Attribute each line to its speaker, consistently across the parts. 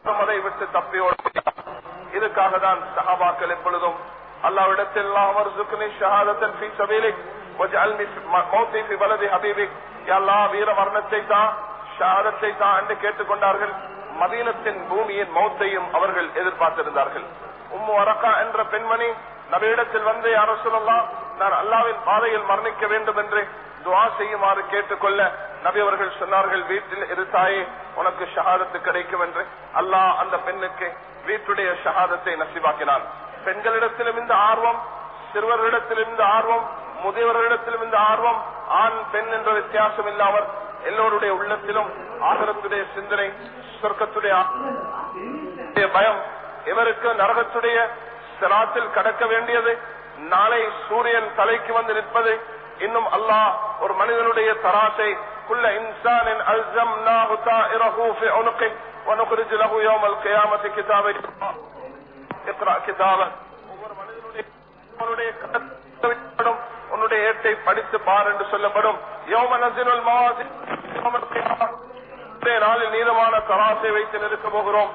Speaker 1: அதை விட்டு தப்பியோட இதுக்காக தான் சஹாபாக்கள் எப்பொழுதும் அல்லாவிடத்தில் அல்லாஹ் ருசுக்னி ஷஹாதத்தன் ஃபீ சபீலிக் வஜ்அல்னி மௌத்தி ஃபீ பலதி ஹபீபிக் யா அல்லாஹ் வீர மரணத்தை தான் ஷஹாதத்தை தான் என்று கேட்டுக்கொண்டார்கள் மதீனத்தின் பூமியின் மௌத்தையும் அவர்கள் எதிர்பார்த்திருந்தார்கள் உம்மு அரக்கா என்ற பெண்மணி நபியிடத்தில் வந்து யார சொல்லலாம் நான் அல்லாவின் பாதையில் மரணிக்க வேண்டும் என்று துவா செய்யுமாறு கேட்டுக்கொள்ள நபி அவர்கள் சொன்னார்கள் வீட்டில் இருத்தாயே உனக்கு ஷஹாதத்து கிடைக்கும் என்று அல்லாஹ் அந்த பெண்ணுக்கு வீட்டுடைய ஷஹாதத்தை நசிவாக்கினான் பெண்களிடத்திலும் இந்த ஆர்வம் சிறுவர்களிடத்திலும் இந்த ஆர்வம் முதியவர்களிடத்திலும் இந்த ஆர்வம் ஆண் பெண் என்ற வித்தியாசம் இல்லாமல் எல்லோருடைய உள்ளத்திலும் ஆகரத்துடைய சிந்தனை சொர்க்கத்துடைய ஆ- பயம் இவருக்கு நரகத்துடைய சிராத்தில் கடக்க வேண்டியது நாளை சூரியன் தலைக்கு வந்து நிற்பது இன்னும் அல்லாஹ் ஒரு மனிதனுடைய தராசை குல்ல இன்சானின் அல்சம் ونخرج له يوم القيامة كتابا اقرأ كتابا ஒவ்வொரு மனிதனுடைய அவனுடைய கட்டளைப்படும் உன்னுடைய ஏட்டை படித்து பார் என்று சொல்லப்படும் யோம நசினுல் மவாசின் யௌமல் கியாமah. இன்றைய நாளில் நீதமான தராசை வைத்து நிறுக்க போகிறோம்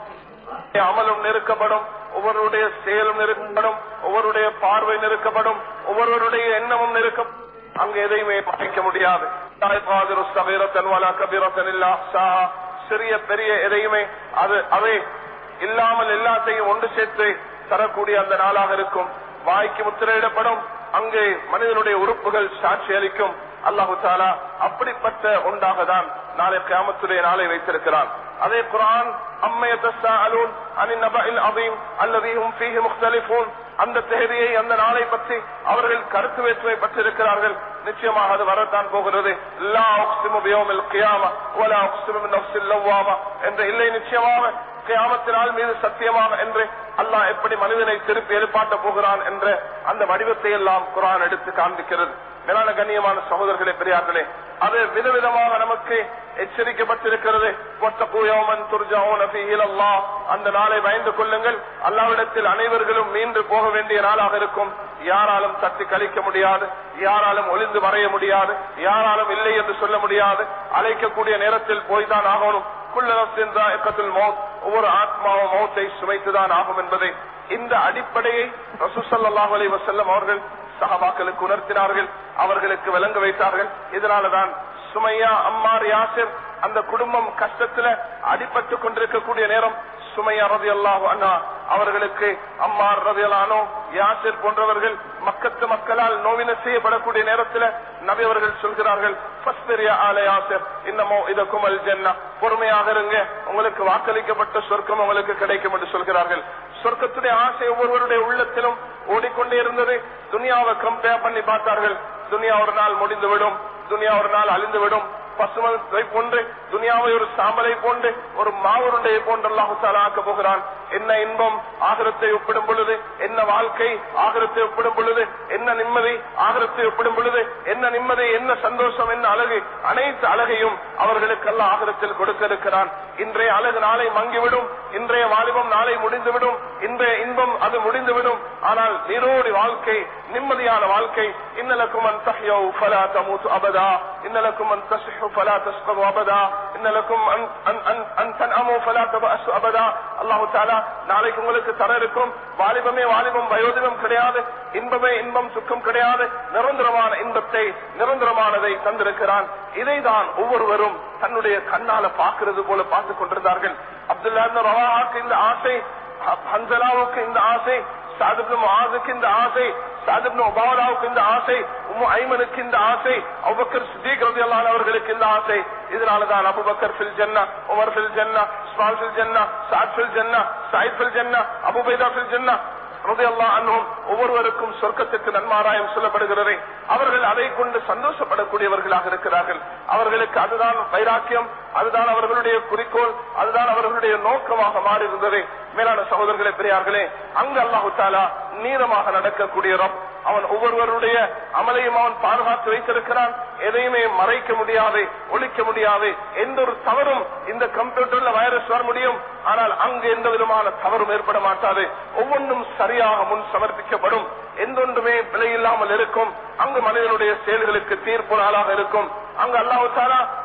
Speaker 1: அமலும் நெருக்கப்படும் ஒவ்வொருடைய செயலும் நெருக்கப்படும் ஒவ்வொருடைய பார்வை நெருக்கப்படும் ஒவ்வொருவருடைய எண்ணமும் நெருக்கம் அங்கு எதையுமே மறைக்க முடியாது தாய்பாதிரு சபீரத்தன் வலா கபீரத்தன் இல்லா சாஹா. சிறிய பெரிய எதையுமே அது அவை இல்லாமல் எல்லாத்தையும் ஒன்று சேர்த்து தரக்கூடிய அந்த நாளாக இருக்கும் வாய்க்கு முத்திரையிடப்படும் அங்கே மனிதனுடைய உறுப்புகள் சாட்சி அளிக்கும் அல்லாஹு தாலா அப்படிப்பட்ட ஒன்றாக தான் நாளை கியாமத்துடைய நாளை வைத்திருக்கிறான் அதே குரான் அம்மையத்தஸ்தாலூன் அனின் நபஇல் அதீம் அல்லதீஹும் ஃபீஹி முக்தலிஃபூன் அந்த தேதியை அந்த நாளை பற்றி அவர்கள் கருத்து வேற்றுமை பற்றிருக்கிறார்கள் நிச்சயமாக அது வரத்தான் போகிறது லா உக்ஸிமு பியௌமில் கியாமா வலா உக்ஸிமு பின்னஃப்ஸில் லவ்வாமா என்ற இல்லை நிச்சயமாக கியாமத்தினால் மீது சத்தியமாக என்று அல்லாஹ் எப்படி மனிதனை திருப்பி எழுப்பாட்ட போகிறான் என்ற அந்த வடிவத்தை எல்லாம் குரான் எடுத்து காண்பிக்கிறது மேலான கண்ணியமான சகோதரர்களே பெரியார்களே அது விதவிதமாக நமக்கு எச்சரிக்கப்பட்டிருக்கிறது وَاتَّقُوا يَوْمًا تُرْجَعُونَ فِيهِ إِلَى اللَّهِ அந்த நாளை பயந்து கொள்ளுங்கள் அல்லாவிடத்தில் அனைவர்களும் மீண்டு போக வேண்டிய நாளாக இருக்கும் யாராலும் தட்டி கழிக்க முடியாது யாராலும் ஒளிந்து மறைய முடியாது யாராலும் இல்லை என்று சொல்ல முடியாது அழைக்கக்கூடிய நேரத்தில் போய்தான் ஆகணும் குள்ளத்தின் மௌத் ஒவ்வொரு ஆத்மாவும் மௌத்தை சுமைத்துதான் ஆகும் என்பதை இந்த அடிப்படையை ரசூசல்லாஹு அலைஹி வஸல்லம் அவர்கள் சஹாபாக்களுக்கு உணர்த்தினார்கள் அவர்களுக்கு விளங்க வைத்தார்கள் இதனாலதான் சுமையா அம்மார் யாசிர் அந்த குடும்பம் கஷ்டத்துல அடிபட்டு கொண்டிருக்கக்கூடிய நேரம் சுமையா ரதி அல்லாஹு அண்ணா அவர்களுக்கு அம்மார் ரதி அல்லானோ யாசிர் போன்றவர்கள் மக்கத்து மக்களால் நோவின செய்யப்படக்கூடிய நேரத்துல நபி அவர்கள் சொல்கிறார்கள் "ஃபஸ்பிரியா ஆல யாசிர் இன்னமோ இதக்கும் அல் ஜன்னா பொறுமையாக இருங்க உங்களுக்கு வாக்களிக்கப்பட்ட சொர்க்கம் உங்களுக்கு கிடைக்கும் என்று சொல்கிறார்கள் சொர்க்கத்துடைய ஆசை ஒவ்வொருவருடைய உள்ளத்திலும் ஓடிக்கொண்டே இருந்தது துனியாவை கம்பேர் பண்ணி பார்த்தார்கள் துனியா ஒரு நாள் முடிந்துவிடும் துனியா ஒரு நாள் அழிந்துவிடும் பசுமை போன்று துனியாவை ஒரு சாம்பலை போன்று ஒரு மாவுருண்டையை போன்று அல்லாஹு தாலா ஆக்க போகிறான் என்ன இன்பம் ஆகிரத்தை ஒப்பிடும் பொழுது என்ன வாழ்க்கை ஆகிரத்தை ஒப்பிடும் பொழுது என்ன நிம்மதி ஆகிரத்தை ஒப்பிடும் பொழுது என்ன நிம்மதி என்ன சந்தோஷம் என்ன அழகு அனைத்து அழகையும் அவர்களுக்கெல்லாம் ஆகிரத்தில் கொடுக்க இருக்கிறான் இன்றைய அழகு நாளை மங்கிவிடும் இன்றைய வாலிபம் நாளை முடிந்துவிடும் இன்றைய இன்பம் அது முடிந்துவிடும் ஆனால் நீரோடி வாழ்க்கை நிம்மதியான வாழ்க்கை இன்னலக்கும் அன் தஹ்யோ ஃபலா தமூத் அபதா இன்னலக்கும் அன் தஸ்ஹு ஃபலா தஸ்கரு அபதா இன்னலக்கும் அன் அன் அன் அன் தன்அமு ஃபலா தபஅசு அபதா அல்லாஹ் தஆலா நாளைக்கு உங்களுக்கு தர இருக்கும் வாலிபமே வாலிபம் வயோதிபம் கிடையாது இன்பமே இன்பம் சுக்கம் கிடையாது நிரந்தரமான இன்பத்தை நிரந்தரமானதை தந்திருக்கிறான் இதைதான் ஒவ்வொருவரும் தன்னுடைய கண்ணால பார்க்கிறது போல பார்த்துக் கொண்டிருந்தார்கள் அப்துல்லா இப்னு ரவாஹாக்கு இந்த ஆசை ஹன்சலாவுக்கு இந்த ஆசை சாதிப்னு முஆதுக்கு இந்த ஆசை சாதிப்னு உபாவலாவுக்கு இந்த ஆசை உம்மு ஐமனுக்கு இந்த ஆசை அபுபக்கர் சித்திக் ரலியல்லாஹு அன்ஹு அவர்களுக்கு இந்த ஆசை இதனாலதான் அபுபக்கர் ஃபில் ஜன்னா உமர் ஃபில் ஜன்னா உஸ்மான் ஃபில் ஜன்னா சாத் ஃபில் ஜன்னா சாயித் ஃபில் ஜன்னா அபுபைதா ஃபில் ஜன்னா ரலியல்லாஹு அன்ஹும் ஒவ்வொருவருக்கும் சொர்க்கத்துக்கு நன்மாராயம் சொல்லப்படுகிறது அவர்கள் அதை கொண்டு சந்தோஷப்படக்கூடியவர்களாக இருக்கிறார்கள் அவர்களுக்கு அதுதான் வைராக்கியம் அதுதான் அவர்களுடைய குறிக்கோள் அதுதான் அவர்களுடைய நோக்கமாக மாறி இருந்தது மேலான சகோதரர்களே பெரியார்களே அங்கு அல்லாஹு தாலா நீளமாக நடக்கக்கூடிய ரப் அவன் ஒவ்வொருவருடைய அமலையும் அவன் பாதுகாத்து வைத்திருக்கிறான் எதையுமே மறைக்க முடியாது ஒழிக்க முடியாது எந்த ஒரு தவறும் இந்த கம்ப்யூட்டர்ல வைரஸ் வர முடியும் ஆனால் அங்கு எந்த விதமான தவறும் ஏற்பட மாட்டாது ஒவ்வொன்றும் சரியாக முன் சமர்ப்பிக்கப்படும் எந்தொன்றுமே பிழை இல்லாமல் இருக்கும் அங்கு மனிதனுடைய செயல்களுக்கு தீர்ப்பு நாளாக இருக்கும் அங்கு அல்லாஹு தாலா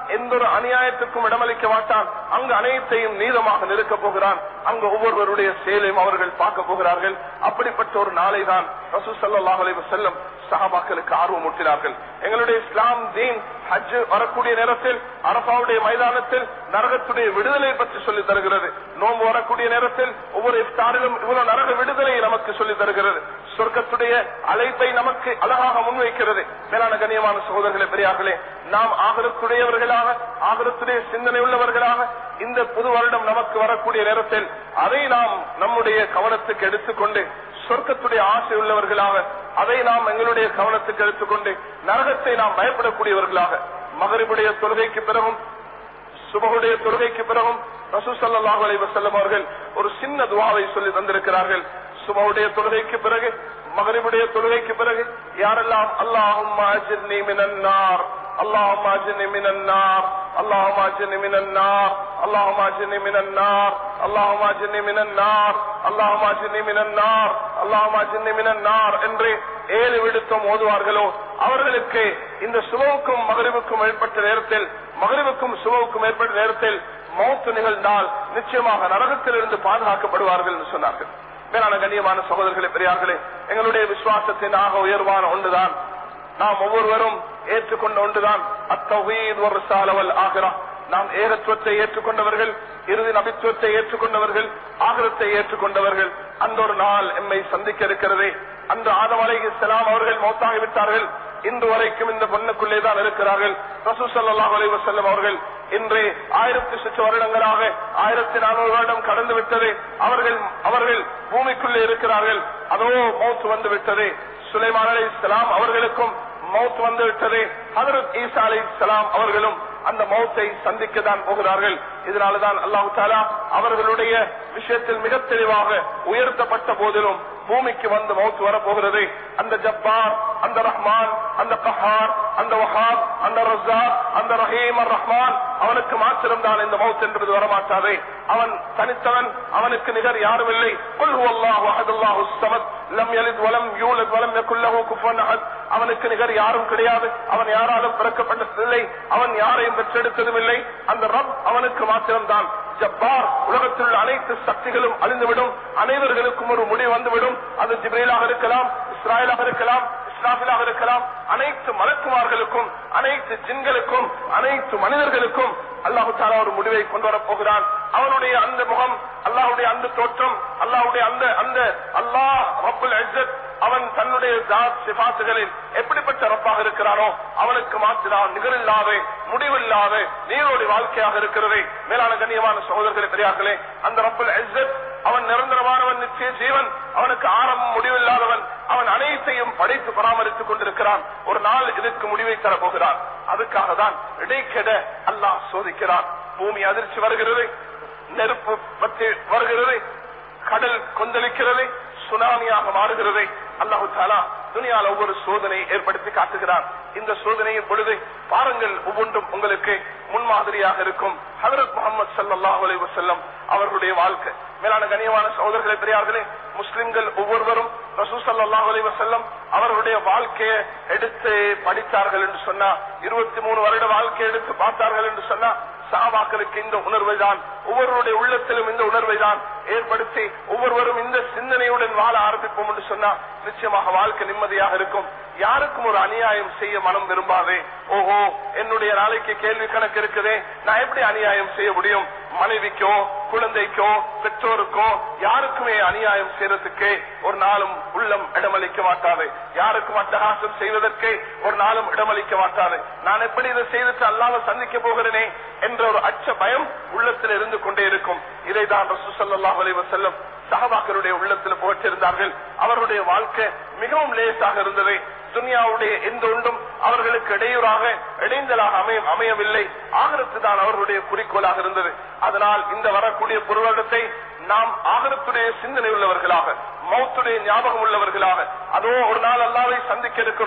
Speaker 1: எந்த ஒரு அநியாயத்துக்கும் இடமளிக்க மாட்டான் அங்கு அனைத்தையும் நீதமாக நிற்க போகிறான் அங்கு ஒவ்வொருவருடைய செயலையும் அவர்கள் பார்க்க போகிறார்கள் அப்படிப்பட்ட ஒரு நாளை தான் ரசூ சல்லாஹ் அலைஹி வஸல்லம் சஹாபாக்களுக்கு ஆர்வம் ஊட்டினார்கள் எங்களுடைய இஸ்லாம் தீன் ஹஜ் வரக்கூடிய நேரத்தில் அரபாவுடைய மைதானத்தில் நரகத்துடைய விடுதலை பற்றி சொல்லி தருகிறது நோம்பு வரக்கூடிய நேரத்தில் ஒவ்வொரு இஃப்தாரிலும் இவ்வளவு நரக விடுதலையை நமக்கு சொல்லி தருகிறது சொர்க்கத்துடைய அழைப்பை நமக்கு அழகாக முன்வைக்கிறது மேலான கண்ணியமான சகோதரர்களே பெரியார்களே நாம் ஆகரத்துடையவர்களாக ஆகரத்துடைய சிந்தனை உள்ளவர்களாக இந்த புது வருடம் நமக்கு வரக்கூடிய நேரத்தில் அதை நாம் நம்முடைய கவனத்துக்கு எடுத்துக்கொண்டு சொர்க்கத்துடைய ஆசை உள்ளவர்களாக அதை நாம் எங்களுடைய கவனத்துக்கு எடுத்துக்கொண்டு நரகத்தை நாம் பயப்படக்கூடியவர்களாக மகரிபுடைய தொழுகைக்கு பிறகும் சுபகுடைய தொழுகைக்கு பிறகும் ரசூசல்லாஹு அலைஹி வஸல்லம் அவர்கள் ஒரு சின்ன துவாவை சொல்லி தந்திருக்கிறார்கள் சுபகுடைய தொழுகைக்கு பிறகு மகரிபுடைய தொழுகைக்கு பிறகு யாரெல்லாம் அல்லாஹும் அஜிர்னி மினன் நார் اللهم اجني من النار اللهم اجني من النار اللهم اجني من النار اللهم اجني من النار اللهم اجني من النار اللهم اجني من النار என்று ஏழு விடுத்தம் ஓதுவார்களோ அவர்களுக்கு இந்த சுபவுக்கும் மகரிவுக்கும் ஏற்பட்ட நேரத்தில் மகரிவுக்கும் சுபவுக்கும் ஏற்பட்ட நேரத்தில் மௌத்து நிகழ்ந்தால் நிச்சயமாக நரகத்திலிருந்து பாதுகாக்கப்படுவார்கள் என்று சொன்னார்கள் மேலான கண்ணியமான சகோதரர்களே பெரியார்களே எங்களுடைய விசுவாசத்தின் ஆக உயர்வான ஒன்றுதான் நாம் ஒவ்வொருவரும் ஏற்றுக்கொண்ட ஒன்றுதான் அத்தவீத் ஒரு சாலவல் ஆகிறா நாம் ஏகத்துவத்தை ஏற்றுக்கொண்டவர்கள் இறுதி நபித்துவத்தை ஏற்றுக்கொண்டவர்கள் ஆகிரத்தை ஏற்றுக்கொண்டவர்கள் அந்த ஒரு நாள் எம்மை சந்திக்க இருக்கிறதே அந்த ஆதம் அலை இஸ்லாம் அவர்கள் மௌத்தாகிவிட்டார்கள் இன்று வரைக்கும் இந்த பொண்ணுக்குள்ளே தான் இருக்கிறார்கள் ரசூசல்லாஹ் அலி வசல்லம் அவர்கள் இன்று ஆயிரத்தி சுற்று வருடங்களாக ஆயிரத்தி நானூறு வருடம் கடந்து விட்டது அவர்கள் அவர்கள் பூமிக்குள்ளே இருக்கிறார்கள் அதோ மௌத்து வந்து விட்டது சுலைமான் அலி இஸ்லாம் அவர்களுக்கும் மௌத் வந்து விட்டது ஹதரத் ஈசா அலி இஸ்லாம் அவர்களும் அந்த மௌத்தை சந்திக்க தான் போகிறார்கள் இதனாலதான் அல்லாஹு தாலா அவர்களுடைய விஷயத்தில் மிக தெளிவாக உயர்த்தப்பட்ட போதிலும் பூமிக்கு வந்து மௌத்து வரப்போகிறது அந்த ஜப்பார் அந்த ரஹ்மான் அந்த கஹார் அந்த வஹாப் அந்த ரஸாக் அந்த ரஹீம் அர் ரஹ்மான் அவனுக்கு மாத்திரம் தான் இந்த மௌத் என்பது வரமாட்டாது அவன் தனித்தவன் அவனுக்கு நிகர் யாரும் இல்லை குல் ஹுவல்லாஹு அஹதுல்லாஹு ஸமத் லம் யலித் வலம் யூலத் வலம் யகுல் லஹு குஃபுவன் அஹத் அவனுக்கு நிகர் யாரும் கிடையாது அவன் யாராலும் பிறக்கப்பட்டதில்லை அவன் யாரையும் பெற்றெடுத்ததும் இல்லை அந்த ரப் அவனுக்கு மாத்திரம்தான் ஜப்பார் உலகத்தில் உள்ள அனைத்து சக்திகளும் அழிந்துவிடும் அனைவர்களுக்கும் ஒரு முடிவு வந்துவிடும் அது ஜிப்ரேலாக இருக்கலாம் இஸ்ராயலாக இருக்கலாம் இஸ்ராஃபிலாக இருக்கலாம் அனைத்து மலக்குமார்களுக்கும் அனைத்து ஜின்களுக்கும் அனைத்து மனிதர்களுக்கும் அல்லாஹு தாலா ஒரு முடிவை கொண்டு வரப் போகிறான் அவனுடைய அந்த முகம் அல்லாஹுடைய அந்த தோற்றம் அல்லாஹுடைய அந்த அந்த அல்லாஹ் ரப்புல் இஸ்ஸத் அவன் தன்னுடைய ஜாத் சிபாத்துகளில் எப்படிப்பட்ட ரப்பாக இருக்கிறானோ அவனுக்கு மாற்றினான் நிகரில்லாத முடிவில்லாத நீரோடி வாழ்க்கையாக இருக்கிறது மேலான கண்ணியமான சகோதரர்களே பெரியார்களே அந்த ரப்புல் இஸ்ஸத் அவன் நிரந்தரமானவன் நிச்சய ஜீவன் அவனுக்கு ஆரம்பம் முடிவில்லாதவன் அவன் அனைத்தையும் படைத்து பராமரித்துக் கொண்டிருக்கிறான் ஒரு நாள் இதற்கு முடிவை தரப்போகிறான் அதுக்காக தான் இடைக்கெட அல்லாஹ் சோதிக்கிறான் பூமி அதிர்ச்சி வருகிறது நெருப்பு பற்றி வருகிறது கடல் கொந்தளிக்கிறது சுனாமியாக மாறுகிறது அல்லாஹு தாலா துணியால் ஒவ்வொரு சோதனை ஏற்படுத்தி காட்டுகிறார் இந்த சோதனையின் பொழுது பாருங்கள் ஒவ்வொன்றும் உங்களுக்கு முன்மாதிரியாக இருக்கும் ஹதரத் முகமது சல்லாஹ் அலி வசல்லம் அவர்களுடைய வாழ்க்கை மேலான கனியமான சகோதரர்களை பெரியார்களே முஸ்லிம்கள் ஒவ்வொருவரும் ரசூ சல்லாஹ் அலி வசல்லம் அவர்களுடைய வாழ்க்கையை எடுத்து படித்தார்கள் என்று சொன்னா இருபத்தி மூணு வருட வாழ்க்கையை எடுத்து பார்த்தார்கள் என்று சொன்னா சாபாக்களுக்கு இந்த உணர்வை தான் ஒவ்வொருவருடைய உள்ளத்திலும் இந்த உணர்வை தான் ஏற்படுத்தி ஒவ்வொருவரும் இந்த சிந்தனையுடன் வாழ ஆரம்பிப்போம் என்று சொன்னா நிச்சயமாக வாழ்க்கை நிம்மதியாக இருக்கும் யாருக்கும் ஒரு அநியாயம் செய்ய மனம் விரும்பாதே ஓஹோ என்னுடைய நாளைக்கு கேள்வி கணக்கு இருக்குதே நான் எப்படி அநியாயம் செய்ய முடியும் மனைவிக்கோ குழந்தைக்கோ பெற்றோருக்கோ யாருக்குமே அநியாயம் செய்யறதுக்கு ஒரு நாளும் உள்ளம் இடமளிக்க மாட்டாது யாருக்கும் அட்டகாசம் செய்வதற்கு ஒரு நாளும் இடமளிக்க மாட்டாது நான் எப்படி இதை செய்துட்டு அல்லாம சந்திக்க போகிறேனே என்ற ஒரு அச்ச பயம் உள்ளத்தில் இருந்து கொண்டே இருக்கும் இதைதான் ரசூ சல்லாஹ் அலைஹி வஸல்லம் சஹபாக்களுடைய உள்ளத்தில் புகழ்ச்சிருந்தார்கள் அவருடைய வாழ்க்கை மிகவும் லேசாக இருந்தது துனியாவுடைய எந்த ஒன்றும் அவர்களுக்கு இடையூறாக இடைந்தலாக அமைய அமையவில்லை ஆகரத்து தான் அவர்களுடைய குறிக்கோளாக இருந்தது அதனால் இந்த வரக்கூடிய பொருளாதாரத்தை நாம் ஆகரத்துடைய சிந்தனை உள்ளவர்களாக மௌத்துடைய ஞாபகம் உள்ளவர்களாக அதோ ஒரு நாள் அல்லாவை சந்திக்க இருக்கிறோம்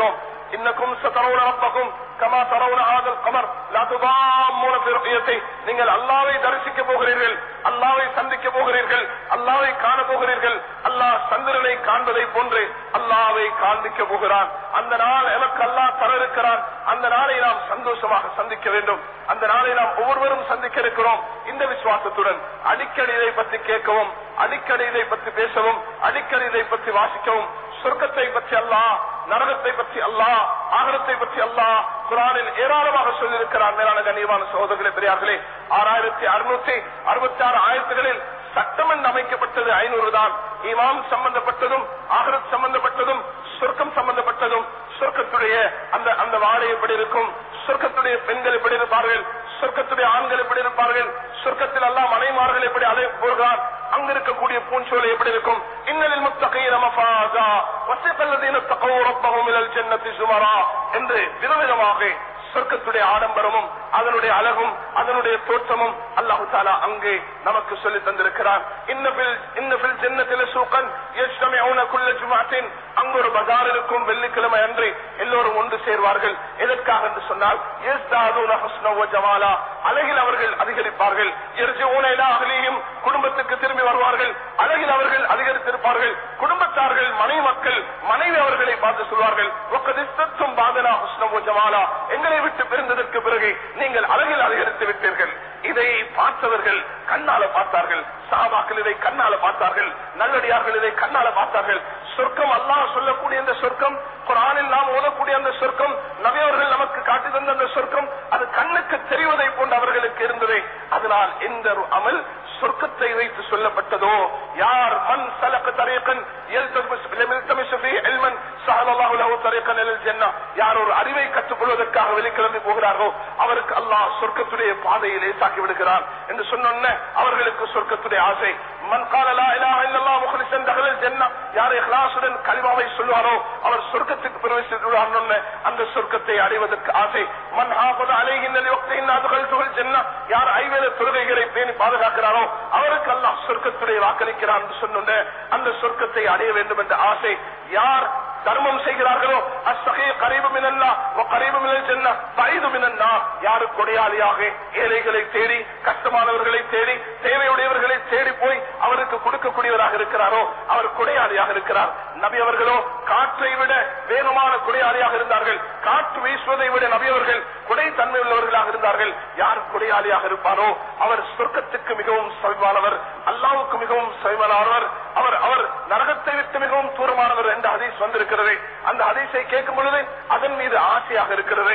Speaker 1: இன்னக்கும் சதரவுன ரப்பக்கும் கமா தரவுன ஆதல் கமர் லா துதாம்மூன ஃபி ருயத்தை நீங்கள் அல்லாஹ்வை தரிசிக்க போகிறீர்கள் அல்லாஹ்வை சந்திக்க போகிறீர்கள் அல்லாஹ்வை காண போகிறீர்கள் அல்லாஹ் சந்திரனை காண்பதை போன்று அல்லாஹ்வை காண்பிக்க போகிறான் அந்த நாள் எமக்கு அல்லாஹ் தர இருக்கிறான் அந்த நாளை நாம் சந்தோஷமாக சந்திக்க வேண்டும் அந்த நாளை நாம் ஒவ்வொருவரும் சந்திக்க இருக்கிறோம் இந்த விசுவாசத்துடன் அடிக்கடி இதை பற்றி கேட்கவும் அடிக்கடி இதை பற்றி பேசவும் அடிக்கடி இதை பற்றி வாசிக்கவும் சொர்க்கத்தை பற்றி அல்லாஹ் நரகத்தை பற்றி அல்லாஹ் ஆகரத்தை பற்றி அல்லாஹ் குரானில் ஏராளமாக சொல்லியிருக்கிறார் மேலான கண்ணியமான சகோதரர்களே பெரியார்களே ஆறாயிரத்தி அறுநூத்தி அறுபத்தி ஆறு ஆயிரத்துகளில் சட்டம் என்று அமைக்கப்பட்டது ஐநூறு தான் இமாம் சம்பந்தப்பட்டதும் ஆகரத் சம்பந்தப்பட்டதும் சொர்க்கம் சம்பந்தப்பட்டதும் சொர்க்கத்துடைய அந்த அந்த வாழை எப்படி இருக்கும் சொர்க்கத்துடைய பெண்கள் எப்படி இருப்பார்கள் சொர்க்கத்துடைய ஆண்கள் எப்படி இருப்பார்கள் சொர்க்கத்தில் எல்லாம் மனைமார்கள் எப்படி அலை போகிறார் அங்க இருக்கக்கூடிய பூஞ்சோலை எப்படி இருக்கும் இன்னலில் முத்தகையின மஃபாதா வசிப்பல்லதீன தகவ ரப்பகும் இலல் ஜன்னத்தி சுமரா என்று விதவிதமாக சொர்க்கத்துடைய ஆடம்பரமும் அதனுடைய அழகும் அதனுடைய தோற்றமும் அல்லாஹு தாலா அங்கே நமக்கு சொல்லி தந்திருக்கிறார் இன்னபில் இன்னபில் ஜன்னத்தில சூக்கன் யஜ்தமிஊன குல்ல ஜுமாத்தின் அங்கு ஒரு பஜார் இருக்கும் வெள்ளிக்கிழமை அன்று எல்லோரும் ஒன்று சேர்வார்கள் எதற்காக என்று சொன்னால் யஸ்தாதுன ஹுஸ்ன வ ஜமாலா அழகில் அவர்கள் அதிகரிப்பார்கள் யர்ஜிஊன இலா அஹ்லிஹிம் குடும்பத்துக்கு திரும்பி வருவார்கள் அழகில் அவர்கள் அதிகரித்திருப்பார்கள் குடும்பத்தார்கள் மனைவி மக்கள் மனைவி அவர்களை பார்த்து சொல்வார்கள் ஒக்கதிஸ்தத்தும் பாதனா ஹுஸ்ன வ ஜமாலா எங்களை விட்டு பிரிந்ததற்கு பிறகு நீங்கள் அழகில் அதிகரித்து விட்டீர்கள் இதை பார்த்தவர்கள் கண்ணால பார்த்தார்கள் சாபாக்கள் இதை கண்ணால பார்த்தார்கள் நல்லடியார்கள் இதை கண்ணால பார்த்தார்கள் சொர்க்கம் அல்லாஹ் சொல்லக்கூடிய அந்த சொர்க்கம் குரானில் நாம் ஓதக்கூடிய அந்த சொர்க்கம் நபியவர்கள் நமக்கு காட்டி தந்த அந்த சொர்க்கம் அது கண்ணுக்கு தெரிவதை போன்று அவர்களுக்கு இருந்தது அதனால் எந்த ஒரு அமல் சொர்க்கத்தை வைத்து சொல்லப்பட்டதோ யார் மண் சலக்க தரீக்கன் யார் ஒரு அறிவை கற்றுக்கொள்வதற்காக வெளிக்கிளம்பி போகிறாரோ அவருக்கு அல்லாஹ் சொர்க்கத்துடைய பாதையை லேசாக்கி விடுகிறார் என்று சொன்ன அவர்களுக்கு சொர்க்கத்துடைய ஆசை மன் காலலா இலாஹ இல்லல்லாஹ் முஹ்லிஸன் தஹலல் ஜன்னah யார் இஹ்லாசுடன் கலிமாவை சொல்வாரோ அவர் சொர்க்கத்துக்கு பிரவேசித்துள்ளார் அந்த சொர்க்கத்தை அடைவதற்கு ஆசை மன் ஹாஃபத அலைஹின் லிவக்திஹின் அதுகல்துல் ஜன்னah யார் ஐவேள தொழுகைகளை பேணி பாதுகாக்கிறாரோ அவருக்கு அல்லாஹ் சொர்க்கத்துடைய வாக்களிக்கிறார் என்று சொன்ன அந்த சொர்க்கத்தை அடைய வேண்டும் என்ற ஆசை யார் தர்மம் செய்கிறார்களோ அஸ்ஸகீ கரீபு மினல்லா வ கரீபு மினல் ஜன்னah பைது மினன்னா யாரு கொடையாளியாக ஏழைகளை தேடி கஷ்டமானவர்களை தேடி தேவையுடையவர்களை தேடி போய் அவருக்கு கொடுக்கக்கூடியவராக இருக்கிறாரோ அவர் கொடையாளியாக இருக்கிறார் நபி அவர்களோ காற்றை விட வேகமான கொடையாளியாக இருந்தார்கள் காற்று வீசுவதை விட நபி அவர்கள் கொடை தன்மை உள்ளவர்களாக இருந்தார்கள் யார் கொடையாளியாக இருப்பாரோ அவர் சொர்க்கத்துக்கு மிகவும் சவிமானவர் அல்லாவுக்கு மிகவும் சவிமானவர் அவர் அவர் நரகத்தை விட்டு மிகவும் தூரமானவர் என்ற ஹதீஸ் வந்திருக்கிறது அந்த ஹதீஸை கேட்கும் பொழுது அதன் மீது ஆசையாக இருக்கிறது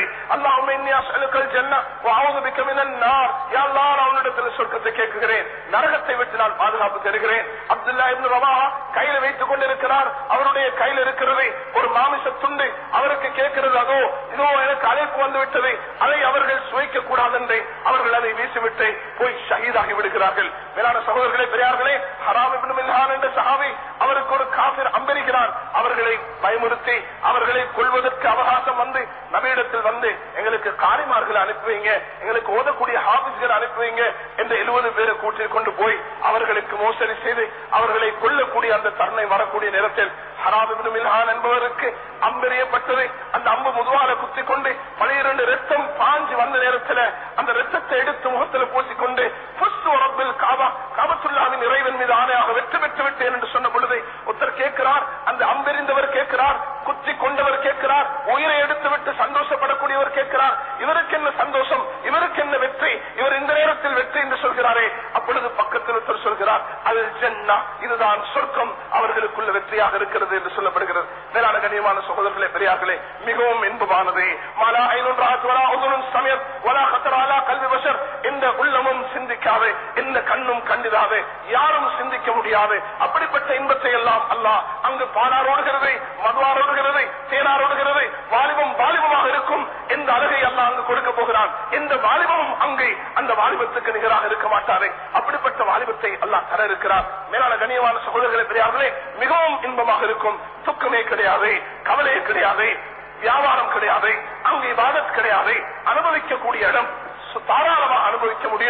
Speaker 1: அல்லாஹ் சொர்க்கத்தை கேட்கிறேன் நரகத்தை விட்டு நான் பாதுகாப்பு தருகிறேன் அப்துல்லா இப்னு ரவாஹா கையில வைத்துக் கொண்டிருக்கிறார் அவருடைய கையில் இருக்கிறது ஒரு மாமிச துண்டு அவருக்கு கேட்கிறது அதோ இதோ எனக்கு அழைப்பு வந்து விட்டது அதை அவர்கள் சுவைக்க கூடாது என்று அவர்கள் அதை வீசிவிட்டு போய் ஷஹீதாகி விடுகிறார்கள் மேலான சகோதரர்களே பெரியார்களே ஹராம் இப்னு மில்ஹான் என்ற சஹாபி அவருக்கு ஒரு காபிர் அம்பரிக்கிறார் அவர்களை பயமுறுத்தி அவர்களை கொள்வதற்கு அவகாசம் வந்து நபியிடத்தில் வந்து எங்களுக்கு காரிமார்களை அனுப்பி வைங்க எங்களுக்கு ஓதக்கூடிய ஹாபிஸ்களை அனுப்பி வைங்க என்று எழுபது பேரை கூட்டிக் கொண்டு போய் அவர்களுக்கு மோசடி செய்து அவர்களை கொல்லக்கூடிய அந்த தருணை வரக்கூடிய நேரத்தில் ஹராம் இப்னு மில்ஹான் என்பவருக்கு அம்பெறியப்பட்டது அந்த அம்பு முதுவால குத்தி கொண்டு பனிரெண்டு ரத்தம் பாஞ்சு வந்த நேரத்தில் அந்த ரத்தத்தை எடுத்து முகத்தில் பூசிக்கொண்டு ஃபுஸ்து ரப்பில் காபா காபத்துல்லாவின் இறைவன் மீது ஆணையாக வெற்றி பெற்று விட்டேன் என்று சொன்ன பொழுது ஒருத்தர் கேட்கிறார் அந்த அம்பெறிந்தவர் கேட்கிறார் குத்தி கொண்டவர் கேட்கிறார் உயிரை எடுத்து விட்டு சந்தோஷப்படக்கூடியவர் கேட்கிறார் இவருக்கு என்ன சந்தோஷம் இவருக்கு என்ன வெற்றி இவர் இந்த நேரத்தில் வெற்றி என்று சொல்கிறாரே அப்பொழுது பக்கத்தில் ஒருத்தர் சொல்கிறார் அது ஜன்னா இதுதான் சொர்க்கம் அவர்களுக்குள்ள வெற்றியாக இருக்கிறது என்று சொல்லப்படுகிறது மேலான கண்ணியமான சகோதரர்களே பெரியார்களே மிகவும் இன்பமானது மாலா ஐநூறு ஆத்துவரா உதனும் சமயத் வலா கத்தராலா கல்வி வசர் இந்த உள்ளமும் சிந்திக்காது இந்த கண்ணும் கண்டிடாது யாரும் சிந்திக்க முடியாது அப்படிப்பட்ட இன்பத்தை எல்லாம் அல்லாஹ் அங்கு பாலாரோடுகிறது மதுவாரோடுகிறது தேனாரோடுகிறது வாலிபம் வாலிபமாக இருக்கும் எந்த அழகை அல்லாஹ் அங்கு கொடுக்க போகிறான் எந்த வாலிபமும் அங்கு அந்த வாலிபத்துக்கு நிகராக இருக்க மாட்டாரு அப்படிப்பட்ட வாலிபத்தை அல்லாஹ் தர இருக்கிறார் மேலான கண்ணியமான சகோதரர்களை பெரியார்களே மிகவும் இன்பமாக இருக்கும் துக்கமே கிடையாது கவலையே கிடையாது வியாபாரம் கிடையாது அங்கு இபாதத் கிடையாது அனுபவிக்கக்கூடிய இடம் சு- தாராளமாக அனுபவிக்க முடியும்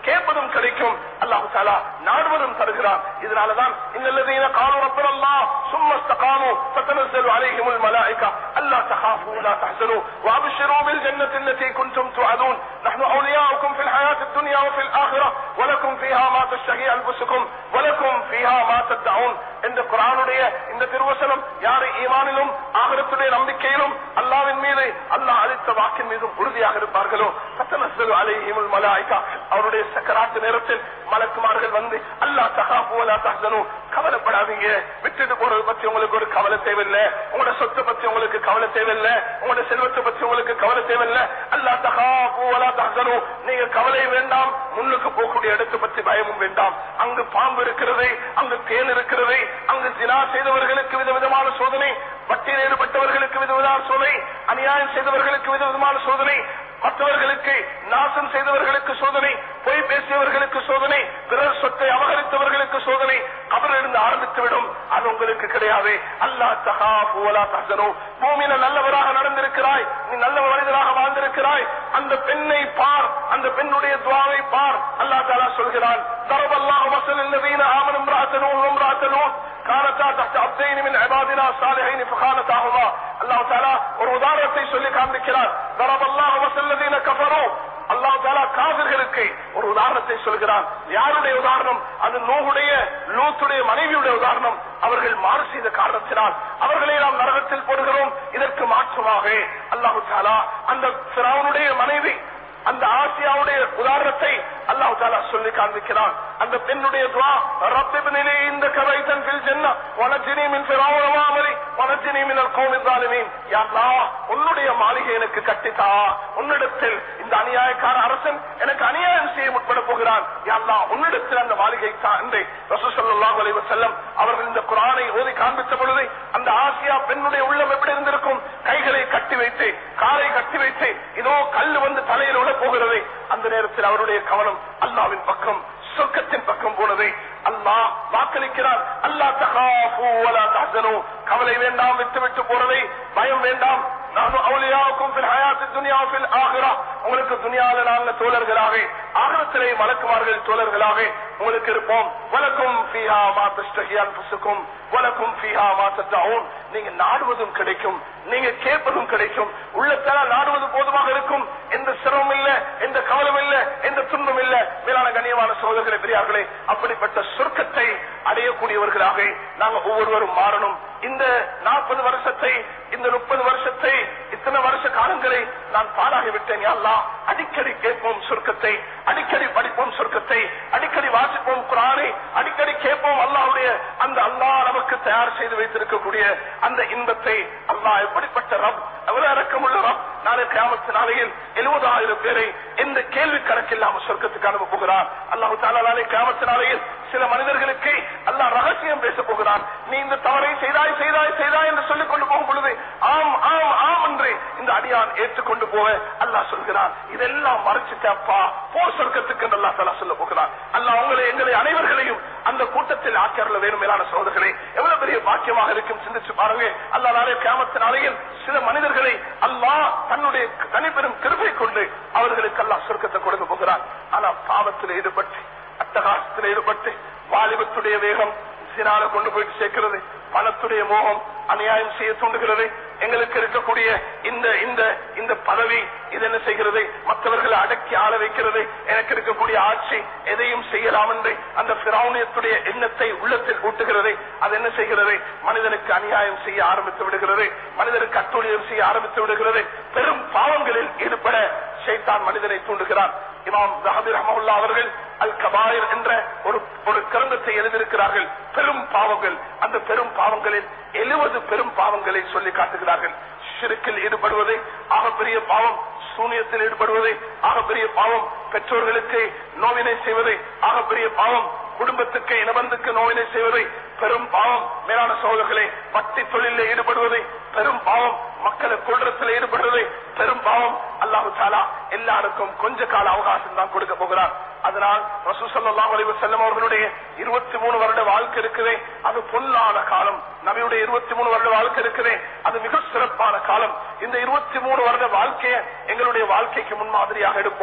Speaker 1: கேட்பதும் கிடைக்கும் அல்லாஹு தாலா நாடுவதும் தருகிறான் இதனாலதான் இன்னல்லதீன காலு ரப்பனல்லாஹ் ثم استقاموا تتنزل عليهم الملائكة ألا تخافوا ولا تحزنوا وأبشروا بالجنة التي كنتم توعدون نحن أولياؤكم في الحياة الدنيا وفي الآخرة ولكم فيها ما تشتهي أنفسكم ولكم فيها ما تدعون இந்த குரானுடைய இந்த திருவசனம் யாரை ஈமானிலும் ஆகரத்துடைய நம்பிக்கையிலும் அல்லாவின் மீது அல்லாஹ் அளித்த வாக்கின் மீதும் உறுதியாக இருப்பார்களோ சத்தனஸ்தல் அலைஹிமுல் மலாய்கா அவருடைய சக்கராத்து நேரத்தில் மலக்குமார்கள் வந்து அல்லாஹ் தகாபு அலா தஹ்சனு கவலைப்படாதீங்க விட்டுட்டு போறது பத்தி உங்களுக்கு ஒரு கவலை தேவையில்லை உங்களோட சொத்தை பத்தி உங்களுக்கு கவலை தேவையில்லை உங்களோட செல்வத்தை பத்தி உங்களுக்கு கவலை தேவையில்லை அல்லாஹ் தகாபு அலா தஹ்சனு நீங்க கவலை வேண்டாம் முன்னுக்கு போகக்கூடிய இடத்தை பத்தி பயமும் வேண்டாம் அங்கு பாம்பு இருக்கிறது அங்கு தேன் இருக்கிறது அங்கு தினா செய்தவர்களுக்கு விதவிதமான சோதனை வட்டியில் ஈடுபட்டவர்களுக்கு விதவிதமான சோதனை அநியாயம் செய்தவர்களுக்கு விதவிதமான சோதனை மற்றவர்களுக்கு நாசம் செய்தவர்களுக்கு சோதனை பொய் பேசியவர்களுக்கு சோதனை பிறர் சொத்தை அபகரித்தவர்களுக்கு சோதனை அவரிலிருந்து ஆரம்பித்துவிடும் அது உங்களுக்கு கிடையாது அல்லா தகா பூவலா தகனோ பூமியில நல்லவராக நடந்திருக்கிறாய் நீ நல்ல மனிதராக வாழ்ந்திருக்கிறாய் அந்த பெண்ணை பார் அந்த பெண்ணுடைய துவாவை பார் அல்லா தாலா சொல்கிறான் தரவல்லாஹ் வசல் الذين آمنوا امرأة نوح وامرأة لوط كانتا تحت عبدين من عبادنا الصالحين فخانتاهما الله تعالى ஒரு உதாரணத்தை சொல்லி காண்பிக்கிறார் தரவல்லாஹ் வசல் الذين كفروا அல்லாஹ் தாலா காவிர்களுக்கு ஒரு உதாரணத்தை சொல்கிறான் யாருடைய உதாரணம் அது நோகுடைய லூத்துடைய மனைவியுடைய உதாரணம் அவர்கள் மாறு செய்த காரணத்தினால் அவர்களை நாம் நரகத்தில் போடுகிறோம் இதற்கு மாற்றமாக அல்லாஹு தாலா அந்த பிராவுடைய மனைவி அந்த ஆசியாவுடைய உதாரணத்தை அல்லாஹு தாலா சொல்லி காண்பிக்கிறான் அந்த பெண்ணுடைய துவா ரப்பிபினிலே இந்த கவைத்தன் பில் ஜென்ன வனஜினி மின் ஃபிரௌன வாமலி வனஜினி மினல் கௌமி ஸாலிமீன் யா அல்லாஹ் உன்னுடைய மாளிகை எனக்கு கட்டித்தா உன்னிடத்தில் இந்த அநியாயக்கார அரசன் எனக்கு அநியாயம் செய்ய முற்பட போகிறான் யா அல்லாஹ் உன்னிடத்தில் அந்த மாளிகை தான் என்று ரசூல் ஸல்லல்லாஹு அலைஹி வஸல்லம் அவர்கள் இந்த குர்ஆனை ஓதி காண்பித்த பொழுது அந்த ஆசியா பெண்ணுடைய உள்ளம் எப்படி இருந்திருக்கும் கைகளை கட்டி வைத்து காலை கட்டி வைத்து இதோ கல்லு வந்து தலையில் விழ போகிறது அந்த நேரத்தில் அவருடைய கவனம் அல்லாவின் பக்கம் சொர்க்கத்தின் பக்கம் போனது அல்லாஹ் வாக்களிக்கிறார் அல்லா தகாஃபு வலா தஹ்சனு கவலை வேண்டாம் விட்டு விட்டு போறதை பயம் வேண்டாம் நானும் அவுலியாவுக்கும் ஃபில் ஹயாத்தி துனியா ஃபில் ஆகிரா உங்களுக்கு துனியால நாங்க தோழர்களாக ஆகரத்திலே மலக்குமார்கள் தோழர்களாக உங்களுக்கு இருப்போம் வலக்கும் ஃபீஹா மா தஸ்தஹி அன்ஃபுசுக்கும் வலக்கும் ஃபீஹா மா தத்தஊன் நீங்க நாடுவதும் கிடைக்கும் நீங்க கேட்பதும் கிடைக்கும் உள்ளத்தால நாடுவது போதுமாக இருக்கும் எந்த சிரமம் இல்ல எந்த கவலம் இல்ல எந்த துன்பம் இல்ல மேலான கண்ணியமான சோதர்களை பெரியார்களே அப்படிப்பட்ட சொர்க்கத்தை அடையக்கூடியவர்களாக நாங்க ஒவ்வொருவரும் மாறணும் இந்த நாற்பது வருஷத்தை இந்த முப்பது வருஷத்தை இத்தனை வருஷ காலங்களை நான் பாழாகி விட்டேன் அல்லா அடிக்கடி கேட்போம் சொர்க்கத்தை அடிக்கடி படிப்போம் சொர்க்கத்தை அடிக்கடி வாசிப்போம் குரானை அடிக்கடி கேட்போம் அல்லாஹ்வுடைய அந்த அல்லாஹ் நமக்கு தயார் செய்து வைத்திருக்கக்கூடிய அந்த இன்பத்தை அல்லாஹ் எப்படிப்பட்ட ரப் எவ்வளவு இறக்கமுள்ள ரப் நாளை கிராமத்து நாளையில் எழுபதாயிரம் பேரை எந்த கேள்வி கணக்கில்லாம சொர்க்கத்துக்கு அனுப்ப போகிறார் அல்லாஹு தாலா நாளை கிராமத்து நாளையில் சில மனிதர்களுக்கு அல்லாஹ் ரகசியம் பேச போகிறான் நீ இந்த தவறை செய்தாய் செய்தாய் செய்தாய் என்று சொல்லிக் கொண்டு போகும் பொழுது ஆம் ஆம் ஆம் என்று இந்த அடியான் ஏற்றுக்கொண்டு போக அல்லாஹ் சொல்கிறான் இதெல்லாம் மறைச்சிட்டப்பா போ சொர்க்கத்துக்கு என்று அல்லாஹ் தலா சொல்ல போகிறான் அல்லாஹ் உங்களை எங்களை அனைவர்களையும் அந்த கூட்டத்தில் ஆக்கியர்ல வேணும் மேலான சோதர்களே எவ்வளவு பெரிய பாக்கியமாக இருக்கும் சிந்திச்சு பாருங்க அல்லாஹ் நாளை கிராமத்து நாளையில் சில மனிதர்களை அல்லாஹ் தன்னுடைய தனிப்பெரும் கிருபை கொண்டு அவர்களுக்கு அல்லாஹ் சொர்க்கத்தை கொடுக்க போகிறான் ஆனா பாவத்தில் ஈடுபட்டு அட்டகாசத்தில் ஈடுபட்டு வாலிபத்துடைய வேகம் சினால கொண்டு போயிட்டு சேர்க்கிறது பணத்துடைய மோகம் அநியாயம் செய்ய தூண்டுகிறது எங்களுக்கு இருக்கக்கூடிய இந்த இந்த இந்த பதவி இது என்ன செய்கிறது மற்றவர்களை அடக்கி ஆள வைக்கிறது எனக்கு இருக்கக்கூடிய ஆட்சி எதையும் செய்யலாம் என்று அந்த பிராவுனியத்துடைய எண்ணத்தை உள்ளத்தில் ஊட்டுகிறது அது என்ன செய்கிறது மனிதனுக்கு அநியாயம் செய்ய ஆரம்பித்து விடுகிறது மனிதனுக்கு அத்துழியம் செய்ய ஆரம்பித்து விடுகிறது பெரும் பாவங்களில் ஈடுபட ஷைத்தான் மனிதனை தூண்டுகிறான் இமாம் ஜஹபீர் ரஹமுல்லா அவர்கள் அல் கபாயர் என்ற ஒரு ஒரு கிரந்தத்தை எழுதியிருக்கிறார்கள் பெரும் பாவங்கள் அந்த பெரும் பாவங்களில் எழுபது பெரும் பாவங்களை சொல்லி காட்டுகிறார்கள் ஷிருக்கில் ஈடுபடுவது ஆகப்பெரிய பாவம் சூனியத்தில் ஈடுபடுவது ஆகப்பெரிய பாவம் பெற்றோர்களுக்கு நோவினை செய்வது ஆகப்பெரிய பாவம் குடும்பத்துக்கு இனபந்துக்கு நோவினை செய்வது பெரும் பாவம் மேலான சோதர்களே பட்டி தொழிலில் ஈடுபடுவது பெரும் பாவம் மக்களை கொள்றத்தில் ஈடுபடுவது பெரும் பாவம் அல்லாஹு தாலா எல்லாருக்கும் கொஞ்ச கால அவகாசம் தான் கொடுக்க போகிறார் அதனால் ரசூசல்லாஹ் அலைஹி வஸல்லம் அவர்களுடைய இருபத்தி மூணு வருட வாழ்க்கை இருக்குதே அது பொன்னான காலம் நபியுடைய இருபத்தி மூணு வருட வாழ்க்கை இருக்குதே அது மிக சிறப்பான காலம் இந்த இருபத்தி மூணு வருட வாழ்க்கையை எங்களுடைய வாழ்க்கைக்கு முன்மாதிரியாக எடுப்போம்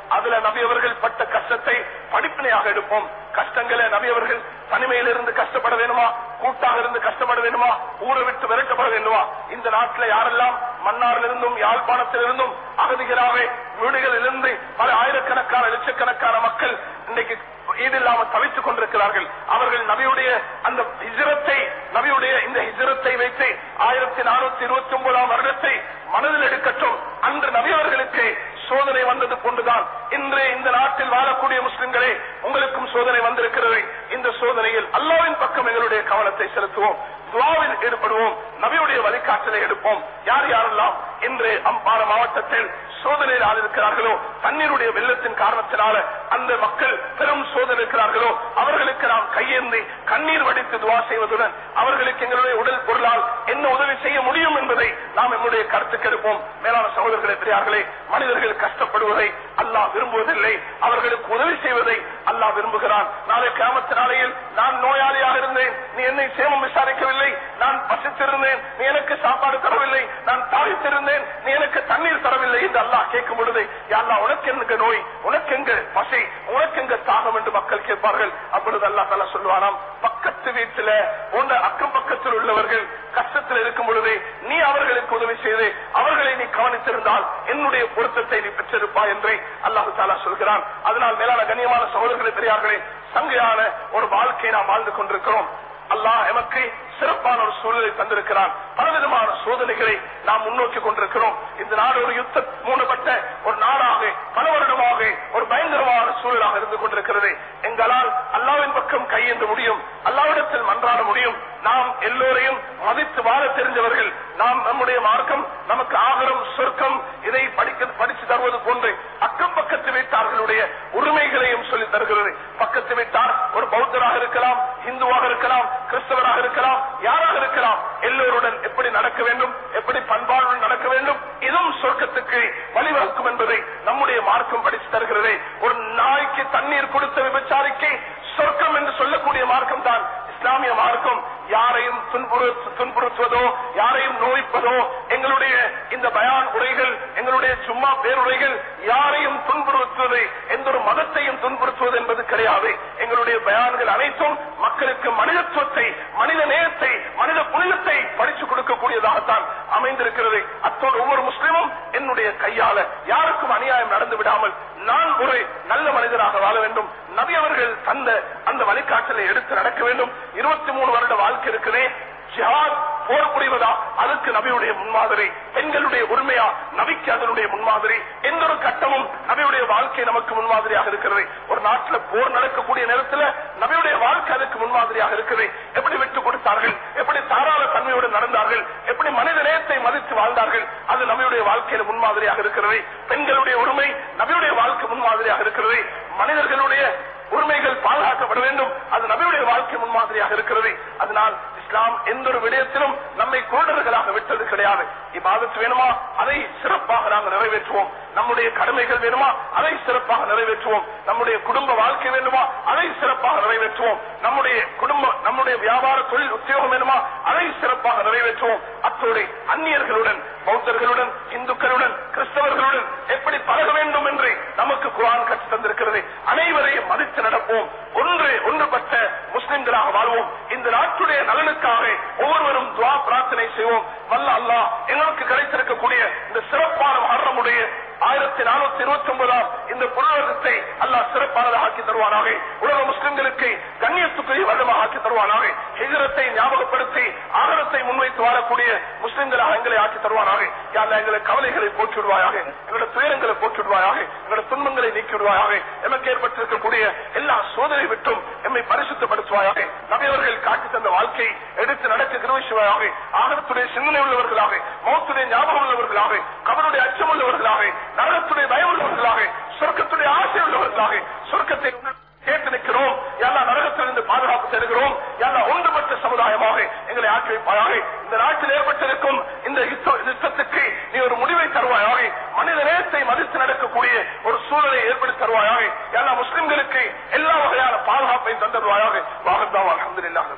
Speaker 1: அதுல நபி அவர்கள் பட்ட கஷ்டத்தை படிப்பினையாக எடுப்போம் கஷ்டங்களை நபி அவர்கள் தனிமையிலிருந்து கஷ்டப்பட வேணுமா கூட்டாக இருந்து கஷ்டப்பட வேணுமா ஊரை விட்டு விரட்டப்பட வேண்டுமா இந்த நாட்டில் யாரெல்லாம் மன்னாரிலிருந்தும் யாழ்ப்பாணத்திலிருந்தும் அகதிகளாக வீடுகளிலிருந்து பல ஆயிரக்கணக்கான லட்சக்கணக்கான மக்கள் இன்னைக்கு ஈடில்லாம தவித்துக் கொண்டிருக்கிறார்கள் அவர்கள் நபியுடைய அந்த ஹிஜரத்தை நபியுடைய இந்த ஹிஜரத்தை வைத்து ஆயிரத்தி நானூத்தி இருபத்தி ஒன்பதாம் வருடத்தை மனதில் எடுக்கட்டும் அன்று நபியவர்களுக்கு சோதனை வந்தது கொண்டுதான் இன்று இந்த நாட்டில் வாழக்கூடிய முஸ்லிம்களே உங்களுக்கும் சோதனை வந்திருக்கிறது இந்த சோதனையில் அல்லாவின் பக்கம் எங்களுடைய கவனத்தை செலுத்துவோம் துவாவில் ஈடுபடுவோம் நபியுடைய வழிகாட்டலை எடுப்போம் யார் யாரெல்லாம் இன்று அம்பாறை மாவட்டத்தில் சோதனையில் ஆளிருக்கிறார்களோ தண்ணீருடைய வெள்ளத்தின் காரணத்தினால அந்த மக்கள் பெரும் சோதனை இருக்கிறார்களோ அவர்களுக்கு நாம் கையேந்தி கண்ணீர் வடித்து துவா செய்வதுடன் அவர்களுக்கு எங்களுடைய உடல் பொருளால் என்ன உதவி செய்ய முடியும் என்பதை நாம் நம்முடைய கருத்துக்கு எடுப்போம் மேலான சகோதரர்களே பெரியார்களே மனிதர்கள் கஷ்டப்படுவதை அல்லாஹ் விரும்புவதில்லை அவர்களுக்கு உதவி செய்வதை அல்லாஹ் விரும்புகிறான் நாளை கிராமத்து நாளையில் நான் நோயாளியாக இருந்தேன் நீ என்னை சேமம் விசாரிக்கவில்லை நான் பசித்திருந்தேன் நீ எனக்கு சாப்பாடு தரவில்லை நான் தாழ்த்திருந்தேன் நீ எனக்கு தண்ணீர் தரவில்லை என்று அல்லாஹ் கேட்கும் பொழுது அல்லா உனக்கு எங்க நோய் உனக்கு எங்க பசி உனக்கு எங்க தாகம் என்று மக்கள் கேட்பார்கள் அப்பொழுது அல்லா தலா சொல்லுவானாம் பக்கத்து வீட்டில உன்ன அக்கம் பக்கத்தில் உள்ளவர்கள் கஷ்டத்தில் இருக்கும் பொழுது நீ அவர்களுக்கு உதவி செய்து அவர்களை நீ கவனித்திருந்தால் என்னுடைய பொருத்தத்தை நீ பெற்றிருப்பாய் என்று அல்லாஹு தாலா சொல்கிறான் அதனால் மேலான கண்ணியமான சகோதரர்களை பெரியார்களே சங்கையான ஒரு வாழ்க்கையை நாம் வாழ்ந்து கொண்டிருக்கிறோம் அல்லாஹ் எமக்கு சிறப்பான ஒரு சூழலை தந்திருக்கிறான் பலவிதமான சோதனைகளை நாம் முன்னோக்கி கொண்டிருக்கிறோம் இந்த நாடு ஒரு யுத்த மூடப்பட்ட ஒரு நாடாக பல வருடமாக ஒரு பயங்கரமான சூழலாக இருந்து கொண்டிருக்கிறது எங்களால் அல்லாவின் பக்கம் கையேந்த முடியும் அல்லாவிடத்தில் மன்றாட முடியும் நாம் எல்லோரையும் மதித்து வாழ தெரிஞ்சவர்கள் நாம் நம்முடைய மார்க்கம் நமக்கு ஆகரம் சொர்க்கம் இதை படிக்க படித்து தருவது போன்று அக்கம் பக்கத்து வீட்டார்களுடைய உரிமைகளையும் சொல்லி தருகிறது பக்கத்து வீட்டார் ஒரு பௌத்தராக இருக்கலாம் இந்துவாக இருக்கலாம் கிறிஸ்தவராக இருக்கலாம் யாராக இருக்கலாம் எல்லோருடன் எப்படி நடக்க வேண்டும் எப்படி பண்பாடுடன் நடக்க வேண்டும் இதுவும் சொர்க்கத்துக்கு வழிவகுக்கும் என்பதை நம்முடைய மார்க்கம் படித்து தருகிறது ஒரு நாய்க்கு தண்ணீர் கொடுத்த விபச்சாரிக்கு சொர்க்கம் என்று சொல்லக்கூடிய மார்க்கம் தான் இஸ்லாமிய மார்க்கம் யாரையும் துன்புறு- துன்புறுத்துவதோ யாரையும் நோய்ப்பதோ எங்களுடைய இந்த பயான் உரைகள் எங்களுடைய சும்மா பேருரைகள் யாரையும் துன்புறுத்துவது எந்த ஒரு மதத்தையும் துன்புறுத்துவது என்பது கிடையாது எங்களுடைய பயான்கள் அனைத்தும் மக்களுக்கு மனிதத்துவத்தை மனித நேயத்தை மனித புனிதத்தை படிச்சு கொடுக்கக்கூடியதாகத்தான் அமைந்திருக்கிறது அத்தோடு ஒவ்வொரு முஸ்லிமும் என்னுடைய கையால யாருக்கும் அநியாயம் நடந்து விடாமல் நான் ஒரு நல்ல மனிதராக வாழ வேண்டும் நபி அவர்கள் தந்த அந்த வழிகாட்டலை எடுத்து நடக்க வேண்டும் இருபத்தி மூணு வருட வாழ்க்கை இருக்குதே ஜிஹாத் போர் புரிவதா அதுக்கு நபியுடைய முன்மாதிரி பெண்களுடைய உரிமையா நபிக்கு அதனுடைய முன்மாதிரி எந்த ஒரு கட்டமும் நபியுடைய வாழ்க்கை நமக்கு முன்மாதிரியாக இருக்கிறது ஒரு நாட்டுல போர் நடக்கக்கூடிய நேரத்துல நபியுடைய வாழ்க்கை அதுக்கு முன்மாதிரியாக இருக்குது எப்படி விட்டு கொடுத்தார்கள் எப்படி தாராள தன்மையோடு நடந்தார்கள் எப்படி மனித நேயத்தை மதித்து வாழ்ந்தார்கள் அது நபியுடைய வாழ்க்கையில முன்மாதிரியாக இருக்கிறது பெண்களுடைய உரிமை நபியுடைய வாழ்க்கை முன்மாதிரியாக இருக்கிறது மனிதர்களுடைய உரிமைகள் பாதுகாக்கப்பட வேண்டும் அது நபியுடைய வாழ்க்கை முன்மாதிரியாக இருக்கிறது அதனால் இஸ்லாம் எந்த ஒரு விடயத்திலும் நம்மை குருடர்களாக விட்டது கிடையாது இபாதத்து வேணுமா அதை சிறப்பாக நாங்கள் நிறைவேற்றுவோம் நம்முடைய கடமைகள் வேணுமா அதை சிறப்பாக நிறைவேற்றுவோம் நம்முடைய குடும்ப வாழ்க்கை வேண்டுமா அதை சிறப்பாக நிறைவேற்றுவோம் நம்முடைய குடும்ப நம்முடைய வியாபார தொழில் உத்தியோகம் வேணுமா அதை சிறப்பாக நிறைவேற்றுவோம் அத்தோடு அந்நியர்களுடன் பௌத்தர்களுடன் இந்துக்களுடன் கிறிஸ்தவர்களுடன் எப்படி பழக வேண்டும் என்று நமக்கு குரான் கற்றுத் தந்திருக்கிறது அனைவரையும் மதித்து நடப்போம் ஒன்று ஒன்றுபட்ட முஸ்லிம்களாக வாழ்வோம் இந்த நாட்டுடைய நலனுக்காக ஒவ்வொருவரும் துவா பிரார்த்தனை செய்வோம் வல்ல அல்லாஹ் எங்களுக்கு கிடைத்திருக்கக்கூடிய இந்த சிறப்பான மரணமுடைய ஆயிரத்தி நானூத்தி இருபத்தி ஒன்பதாம் இந்த புலவரத்தை அல்லாஹ் சிறப்பானதாக ஆக்கி தருவானாக உலக முஸ்லிம்களுக்கு கண்ணியத்துக்குரிய வருடமாக ஆக்கி தருவானாக ஹிஜரத்தை ஞாபகப்படுத்தி ஆகரத்தை முன்வைத்து வாழக்கூடிய முஸ்லிம்களாக எங்களை ஆக்கி தருவானாக யார் எங்களை கவலைகளை போற்றிவிடுவாயாக எங்களோட துயரங்களை போற்றிவிடுவாயாக எங்களோட துன்பங்களை நீக்கிவிடுவாயாக எமக்கு ஏற்பட்டிருக்கக்கூடிய எல்லா சோதனை விட்டும் எம்மை பரிசுத்தப்படுத்துவாயாக நபியவர்கள் காட்டி தந்த வாழ்க்கை எடுத்து நடக்க கிருவிசுவாயாக ஆகரத்துடைய சிந்தனை உள்ளவர்களாக மௌத்துடைய ஞாபகம் உள்ளவர்களாக கபருடைய அச்சம் உள்ளவர்களாக நரகத்துடைய பயம் உள்ளவர்களாக சொர்க்கத்துடைய ஆசை உள்ளவர்களாக சொர்க்கத்தை கேட்டு நிற்கிறோம் எல்லா நரகத்திலிருந்து பாதுகாப்பு தருகிறோம் எல்லா ஒன்றுபட்ட சமுதாயமாக எங்களை ஆக்கி வைப்பாயாக இந்த நாட்டில் ஏற்பட்டிருக்கும் இந்த யுத்த- யுத்தத்துக்கு நீ ஒரு முடிவை தருவாயாக மனித நேயத்தை மதித்து நடக்கக்கூடிய ஒரு சூழலை ஏற்படுத்தி தருவாயாக எல்லா முஸ்லிம்களுக்கு எல்லா வகையான பாதுகாப்பையும் தந்தருவாயாக வாகந்தாவா அலமதுல்லாஹ்